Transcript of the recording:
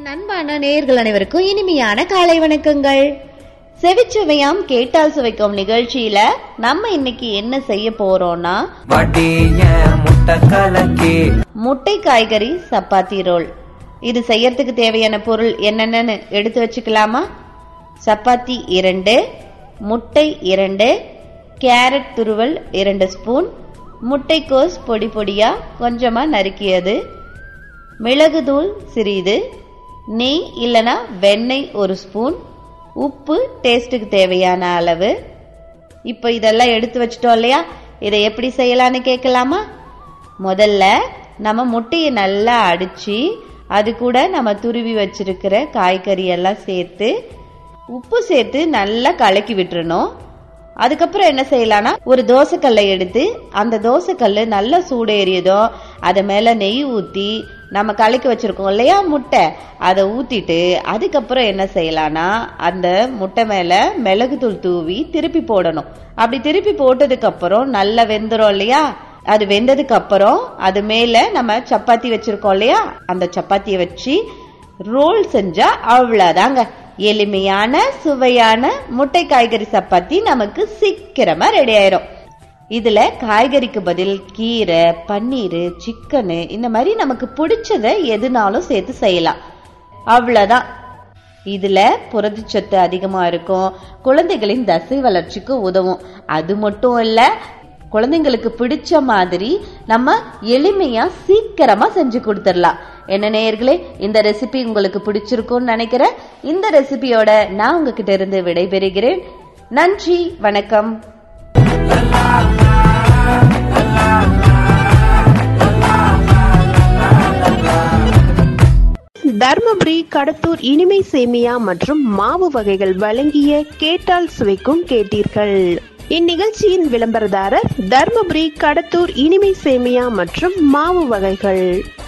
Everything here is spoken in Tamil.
என் அன்பான நேயர்கள் அனைவருக்கும் இனிமையான காலை வணக்கங்கள் செவிச்சுவையாம் கேட்டால் சுவைக்கும் நிகழ்ச்சியில நம்ம இன்னைக்கு என்ன செய்ய போறோம்னா வடிய முட்டை கலக்கி முட்டை காய்கறி சப்பாத்தி ரோல் இது செய்யறதுக்கு தேவையான பொருள் என்னென்னு எடுத்து வச்சுக்கலாமா சப்பாத்தி இரண்டு முட்டை இரண்டு கேரட் துருவல் இரண்டு ஸ்பூன் முட்டைக்கோஸ் பொடி பொடியா கொஞ்சமா நறுக்கியது மிளகுதூள் சிறிது நெய் இல்லனா வெண்ணெய் ஒரு ஸ்பூன் உப்பு டேஸ்ட்டுக்கு தேவையான அளவு இப்போ இதெல்லாம் எடுத்து வச்சிட்டோம் இல்லையா இதை எப்படி செய்யலான்னு கேட்கலாமா முதல்ல நம்ம முட்டையை நல்லா அடிச்சு அது கூட நம்ம துருவி வச்சிருக்கிற காய்கறி எல்லாம் சேர்த்து உப்பு சேர்த்து நல்லா கலக்கி விட்டுறணும் அதுக்கப்புறம் என்ன செய்யலாம்னா ஒரு தோசைக்கல்லை எடுத்து அந்த தோசைக்கல் நல்லா சூடேறியதும் அது மேல நெய் ஊத்தி நம்ம கலக்கி வச்சிருக்கோம் இல்லையா முட்டை அதை ஊத்திட்டு அதுக்கப்புறம் என்ன செய்யலாம்னா அந்த முட்டை மேல மிளகுத்தூள் தூவி திருப்பி போடணும் அப்படி திருப்பி போட்டதுக்கு அப்புறம் நல்லா வெந்துரும் இல்லையா அது வெந்ததுக்கு அப்புறம் அது மேல நம்ம சப்பாத்தி வச்சிருக்கோம் இல்லையா அந்த சப்பாத்தியை வச்சு ரோல் செஞ்சா அவ்வளவுதாங்க எளிமையான சுவையான முட்டை காய்கறி சப்பாத்தி நமக்கு சீக்கிரமா ரெடி ஆயிரும் இதுல காய்கறிக்கு பதில் கீரை பன்னீர் சிக்கனு இந்த மாதிரி நமக்கு பிடிச்சத எதுனாலும் சேர்த்து செய்யலாம் அவ்வளவுதான் இதுல புரதச்சத்து அதிகமா இருக்கும் குழந்தைகளின் தசை வளர்ச்சிக்கு உதவும் அது மட்டும் இல்ல குழந்தைங்களுக்கு பிடிச்ச மாதிரி நம்ம எளிமையா சீக்கிரமா செஞ்சு கொடுத்துடலாம் என்ன நேயர்களே இந்த ரெசிபி உங்களுக்கு பிடிச்சிருக்கும்னு நினைக்கிறேன் இந்த ரெசிபியோட நான் உங்ககிட்ட இருந்து விடைபெறுகிறேன் நன்றி வணக்கம் தர்மபுரி கடத்தூர் இனிமை சேமியா மற்றும் மாவு வகைகள் வழங்கிய கேட்டால் சுவைக்கும் கேட்டீர்கள் இந்நிகழ்ச்சியின் விளம்பரதாரர் தர்மபுரி கடத்தூர் இனிமை சேமியா மற்றும் மாவு வகைகள்